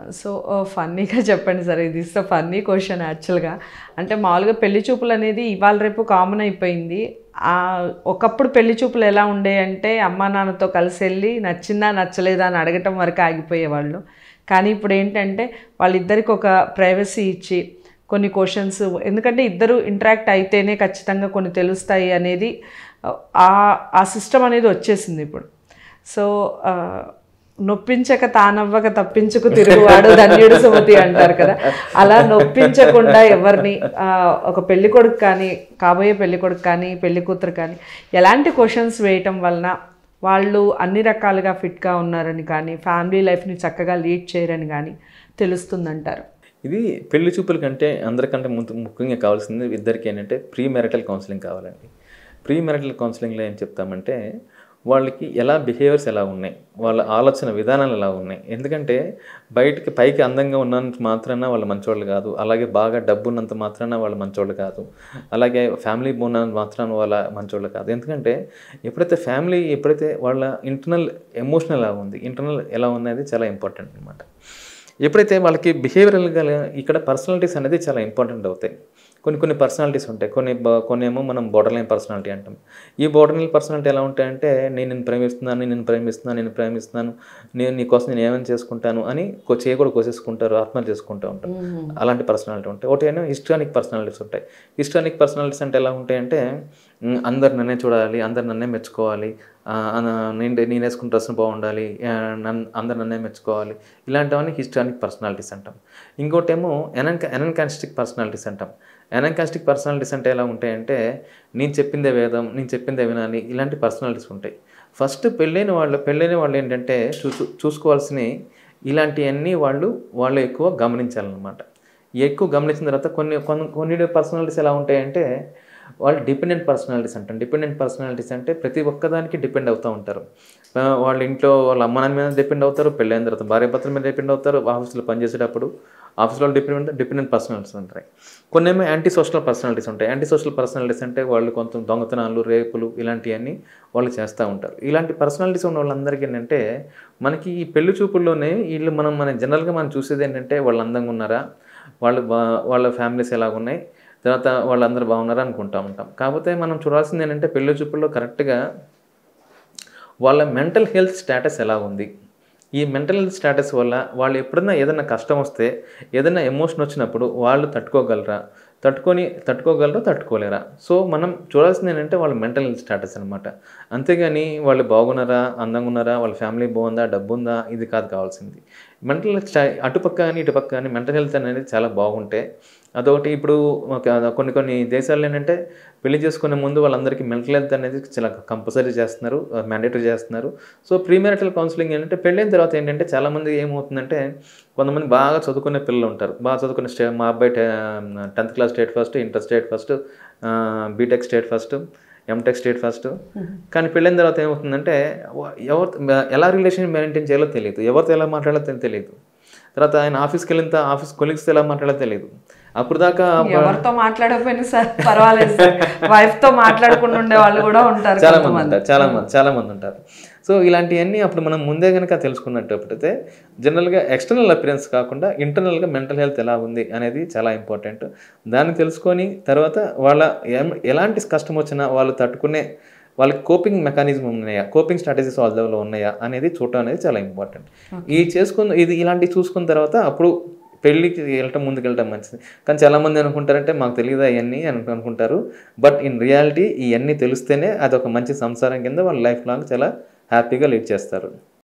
So ఫన్నీగా చెప్పండి sir ఇది ఇస్ ఫన్నీ క్వశ్చన్ యాక్చువల్గా అంటే మామూలుగా పెళ్లి చూపులు అనేది ఇవాళ రేపు కామన్ అయిపోయింది ఆ, ఒకప్పుడు పెళ్లి చూపులు ఎలా ఉండే అంటే అమ్మా నాన్నతో కలిసి వెళ్ళి నచ్చిందా నచ్చలేదా అని అడగటం వరకు ఆగిపోయేవాళ్ళు కానీ ఇప్పుడు ఏంటంటే వాళ్ళిద్దరికి ఒక ప్రైవసీ ఇచ్చి కొన్ని క్వశ్చన్స్ ఎందుకంటే ఇద్దరు ఇంటరాక్ట్ అయితేనే ఖచ్చితంగా కొన్ని తెలుస్తాయి అనేది ఆ ఆ సిస్టమ్ అనేది వచ్చేసింది ఇప్పుడు సో ఆ, నొప్పించక తానవ్వక తప్పించుకు తిరుగువాడు ధన్యుడు సుమతి అంటారు కదా అలా నొప్పించకుండా ఎవరిని ఆ, ఒక పెళ్లి కొడుకు కానీ కాబోయే పెళ్లి కొడుకు కానీ పెళ్లి కూతురు కానీ ఎలాంటి క్వశ్చన్స్ వేయటం వలన వాళ్ళు అన్ని రకాలుగా ఫిట్గా ఉన్నారని కానీ ఫ్యామిలీ లైఫ్ని చక్కగా లీడ్ చేయరని కానీ తెలుస్తుందంటారు ఇది పెళ్లి చూపుల కంటే అందరికంటే ముందు ముఖ్యంగా కావాల్సింది ఇద్దరికి ఏంటంటే ప్రీ మెరిటల్ కౌన్సిలింగ్ కావాలండి ప్రీ మెరిటల్ కౌన్సిలింగ్లో ఏం చెప్తామంటే వాళ్ళకి ఎలా బిహేవియర్స్ ఎలా ఉన్నాయి వాళ్ళ ఆలోచన విధానాలు ఎలా ఉన్నాయి ఎందుకంటే బయటికి పైకి అందంగా ఉన్నంత మాత్రాన వాళ్ళు మంచోళ్ళు కాదు అలాగే బాగా డబ్బు ఉన్నంత మాత్రాన వాళ్ళు మంచోళ్ళు కాదు అలాగే ఫ్యామిలీ ఉన్నంత మాత్రాన వాళ్ళ మంచోళ్ళు కాదు ఎందుకంటే ఎప్పుడైతే ఫ్యామిలీ ఎప్పుడైతే వాళ్ళ ఇంటర్నల్ ఎమోషనల్ ఎలా ఉంది ఇంటర్నల్ ఎలా ఉన్నది చాలా ఇంపార్టెంట్ అనమాట ఎప్పుడైతే వాళ్ళకి బిహేవియరల్గా ఇక్కడ పర్సనాలిటీస్ అనేది చాలా ఇంపార్టెంట్ అవుతాయి కొన్ని కొన్ని పర్సనాలిటీస్ ఉంటాయి కొన్ని బ- కొన్ని ఏమో మనం బోర్డర్ లైన్ పర్సనాలిటీ అంటాం ఈ బోర్డర్ లైన్ పర్సనాలిటీ ఎలా ఉంటాయంటే నేను నిన్ను ప్రేమిస్తున్నాను నేను నిన్ను ప్రేమిస్తున్నాను నేను ప్రేమిస్తున్నాను నేను నీకోసం నేను ఏమైనా చేసుకుంటాను అని కొ- చేయి కూడా కోసేసుకుంటారు ఆత్మహత్య చేసుకుంటూ ఉంటారు అలాంటి పర్సనాలిటీ ఉంటాయి ఒకటి ఏమో హిస్టానిక్ పర్సనాలిటీస్ ఉంటాయి హిస్టానిక్ పర్సనాలిటీస్ అంటే ఎలా ఉంటాయంటే మ్, అందరు నన్నే చూడాలి అందరు నన్నే మెచ్చుకోవాలి ఆ, అన- నేను నేను వేసుకున్న డ్రెస్ బాగుండాలి ఆ, నన్ను అందరు నన్నే మెచ్చుకోవాలి ఇలాంటివన్నీ హిస్టానిక్ పర్సనాలిటీస్ అంటాం ఇంకోటి ఏమో ఎనన్ ఎనన్కాస్టిక్ పర్సనాలిటీస్ అంటాం ఎనన్కాస్టిక్ పర్సనాలిటీస్ అంటే ఎలా ఉంటాయంటే నేను చెప్పిందే వేదం నేను చెప్పిందే వినాలి ఇలాంటి పర్సనాలిటీస్ ఉంటాయి ఫస్ట్ పెళ్ళైన వాళ్ళు పెళ్ళైన వాళ్ళు ఏంటంటే చూసు చూసుకోవాల్సినవి ఇలాంటివన్నీ వాళ్ళు వాళ్ళు ఎక్కువ గమనించాలన్నమాట ఎక్కువ గమనించిన తర్వాత కొన్ని కొన్ని కొన్ని పర్సనాలిటీస్ ఎలా ఉంటాయంటే వాళ్ళు డిపెండెంట్ పర్సనాలిటీస్ అంటారు డిపెండెంట్ పర్సనాలిటీస్ అంటే ప్రతి ఒక్కదానికి డిపెండ్ అవుతూ ఉంటారు ఆ, వాళ్ళ ఇంట్లో వాళ్ళ అమ్మ నాన్న మీద డిపెండ్ అవుతారు పెళ్ళైన తర్వాత భార్య భర్తల మీద డిపెండ్ అవుతారు ఆఫీస్లో పనిచేసేటప్పుడు ఆఫీస్లో డిపెండ్ డిపెండెంట్ పర్సనాలిటీస్ ఉంటాయి కొన్ని ఏమో యాంటీ సోషల్ పర్సనాలిటీస్ ఉంటాయి యాంటీ సోషల్ పర్సనాలిటీస్ అంటే వాళ్ళు కొంత దొంగతనాలు రేపులు ఇలాంటివన్నీ వాళ్ళు చేస్తూ ఉంటారు ఇలాంటి పర్సనాలిటీస్ ఉన్న వాళ్ళందరికీ ఏంటంటే మనకి ఈ పెళ్లి చూపుల్లోనే వీళ్ళు మనం మన జనరల్గా మనం చూసేది ఏంటంటే వాళ్ళు అందంగా ఉన్నారా వాళ్ళు బా- వాళ్ళ ఫ్యామిలీస్ ఎలా ఉన్నాయి తర్వాత వాళ్ళందరూ బాగున్నారా అనుకుంటా ఉంటాం కాకపోతే మనం చూడాల్సింది ఏంటంటే పెళ్లి చూపుల్లో కరెక్ట్గా వాళ్ళ మెంటల్ హెల్త్ స్టేటస్ ఎలా ఉంది ఈ మెంటల్ హెల్త్ స్టేటస్ వల్ల వాళ్ళు ఎప్పుడైనా ఏదైనా కష్టం వస్తే ఏదైనా ఎమోషన్ వచ్చినప్పుడు వాళ్ళు తట్టుకోగలరా తట్టుకొని తట్టుకోగలరా తట్టుకోలేరా సో మనం చూడాల్సింది ఏంటంటే వాళ్ళ మెంటల్ హెల్త్ స్టేటస్ అనమాట అంతేగాని వాళ్ళు బాగున్నారా అందంగా ఉన్నారా వాళ్ళ ఫ్యామిలీ బాగుందా డబ్బు ఉందా ఇది కాదు కావాల్సింది మెంటల్ హెల్త్ స్టా అటుపక్క కానీ ఇటుపక్క కానీ మెంటల్ హెల్త్ అనేది చాలా బాగుంటే అదొకటి ఇప్పుడు ఒక కొన్ని కొన్ని దేశాల్లో ఏంటంటే పెళ్లి చేసుకునే ముందు వాళ్ళందరికీ మెంటల్ హెల్త్ అనేది చాలా కంపల్సరీ చేస్తున్నారు మ్యాండేటరీ చేస్తున్నారు సో ప్రీమెరిటల్ కౌన్సిలింగ్ ఏంటంటే పెళ్ళైన తర్వాత ఏంటంటే చాలామంది ఏమవుతుందంటే కొంతమంది బాగా చదువుకునే పిల్లలు ఉంటారు బాగా చదువుకునే స్టే మా అబ్బాయి tenth class state first inter state first BTech state first MTech state first కానీ పెళ్ళైన తర్వాత ఏమవుతుందంటే ఎవరు ఎలా రిలేషన్ మెయింటైన్ చేయాలో తెలియదు ఎవరితో ఎలా మాట్లాడాలో తెలియదు తర్వాత ఆయన ఆఫీస్కి వెళ్ళిన ఆఫీస్ కొలీగ్స్తో ఎలా మాట్లాడాలో తెలియదు అప్పుడు దాకా ఎవరితో మాట్లాడకపోయినా సార్ పర్వాలేదు సార్ వైఫ్ తో మాట్లాడకుండా ఉండే వాళ్ళు కూడా ఉంటారు చాలా మంది కొంతమంది. ఉంటారు చాలా మంది చాలా మంది ఉంటారు సో ఇలాంటివన్నీ అప్పుడు మనం ముందే కనుక తెలుసుకున్నట్టయితే జనరల్గా ఎక్స్టర్నల్ అపిరెన్స్ కాకుండా ఇంటర్నల్గా మెంటల్ హెల్త్ ఎలా ఉంది అనేది చాలా ఇంపార్టెంట్ దాన్ని తెలుసుకొని తర్వాత వాళ్ళ ఎం- ఎలాంటి కష్టం వచ్చినా వాళ్ళు తట్టుకునే వాళ్ళకి కోపింగ్ మెకానిజం ఉన్నాయా కోపింగ్ స్ట్రాటజీస్ వాళ్ళ దగ్గర ఉన్నాయా అనేది చూడటం అనేది చాలా ఇంపార్టెంట్ ఈ చేసుకున్న ఇది ఇలాంటివి చూసుకున్న తర్వాత అప్పుడు పెళ్ళికి వెళ్ళటం ముందుకు వెళ్ళటం మంచిది కానీ చాలామంది అనుకుంటారంటే మాకు తెలియదా ఇవన్నీ అని అనుకుంటారు బట్ ఇన్ రియాలిటీ ఇవన్నీ తెలిస్తేనే అది ఒక మంచి సంసారం కింద వాళ్ళ లైఫ్ లాంగ్ చాలా హ్యాపీగా లీడ్ చేస్తారు